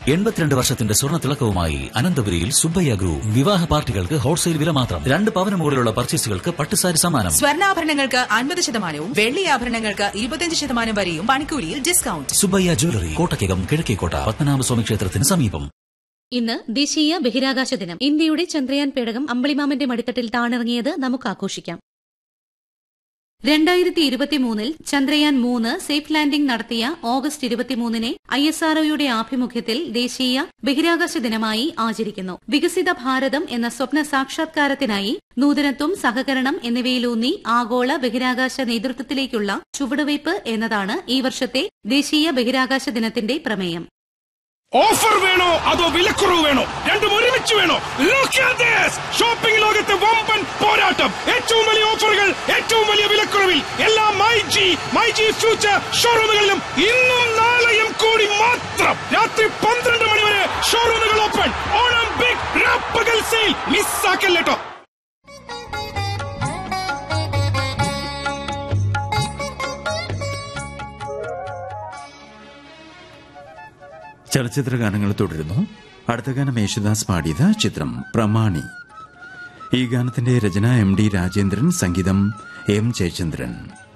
എൺപത്തിരണ്ട് വർഷത്തിന്റെ സ്വർണ്ണ തിളക്കവുമായി അനന്തപുരിയിൽ സുബ്ബയ്യ ഗ്രൂപ്പ് വിവാഹ പാർട്ടികൾക്ക് ഹോൾസെയിൽ വില മാത്രം രണ്ട് പവന് മുകളിലുള്ള പർച്ചേസുകൾക്ക് പട്ടുസാരി സമ്മാനം സ്വർണ്ണാഭരണങ്ങൾക്ക് അൻപത് ശതമാനവും വെള്ളി ആഭരണങ്ങൾക്ക് ഇരുപത്തിയഞ്ച് ശതമാനം വരെയും പണിക്കൂലിയിൽ ഡിസ്കൗണ്ട് സുബ്ബയ്യ ജ്വല്ലറി കോട്ടയ്ക്കകം കിഴക്കേക്കോട്ട പത്മനാഭസ്വാമി ക്ഷേത്രത്തിന് സമീപം ഇന്ന് ദേശീയ ബഹിരാകാശ ദിനം ഇന്ത്യയുടെ ചന്ദ്രയാൻ പേടകം അമ്പിളിമാമന്റെ മടിത്തട്ടിൽ താണിറങ്ങിയത് നമുക്ക് ആഘോഷിക്കാം രണ്ടായിരത്തി ഇരുപത്തിമൂന്നിൽ ചന്ദ്രയാൻ മൂന്ന് സേഫ് ലാൻഡിംഗ് നടത്തിയ ഓഗസ്റ്റ് ഇരുപത്തിമൂന്നിനെ ഐ എസ് ആർഒയുടെ ആഭിമുഖ്യത്തിൽ ദേശീയ ബഹിരാകാശ ദിനമായി ആചരിക്കുന്നു വികസിത ഭാരതം എന്ന സ്വപ്ന സാക്ഷാത്കാരത്തിനായി നൂതനത്വം സഹകരണം എന്നിവയിലൂന്നി ആഗോള ബഹിരാകാശ നേതൃത്വത്തിലേക്കുള്ള ചുവടുവയ്പ് എന്നതാണ് ഈ വർഷത്തെ ദേശീയ ബഹിരാകാശ ദിനത്തിന്റെ പ്രമേയം ഓഫർ വേണോ അതോ വിലക്കുറവ് വേണോ രണ്ടും ഒരുമിച്ച് വേണോ ഷോപ്പിംഗ് ലോകത്തെ വമ്പൻ പോരാട്ടം ഏറ്റവും വലിയ ഓഫറുകൾ ഏറ്റവും വലിയ വിലക്കുറവിൽ എല്ലാ My G My G Future ഷോറൂമുകളിലും ഇന്നും നാളെയും കൂടി മാത്രം രാത്രി പന്ത്രണ്ട് മണി വരെ ഷോറൂമുകൾ ഓപ്പൺ ഓണം ബിഗ് രാപ്പകൽ സെയിൽ മിസ്സാക്കല്ലേട്ടോ ചലച്ചിത്ര ഗാനങ്ങൾ തുടരുന്നു അടുത്ത ഗാനം യേശുദാസ് പാടിയത് ചിത്രം പ്രമാണി ഈ ഗാനത്തിന്റെ രചന എം ഡി രാജേന്ദ്രൻ സംഗീതം എം ജയചന്ദ്രൻ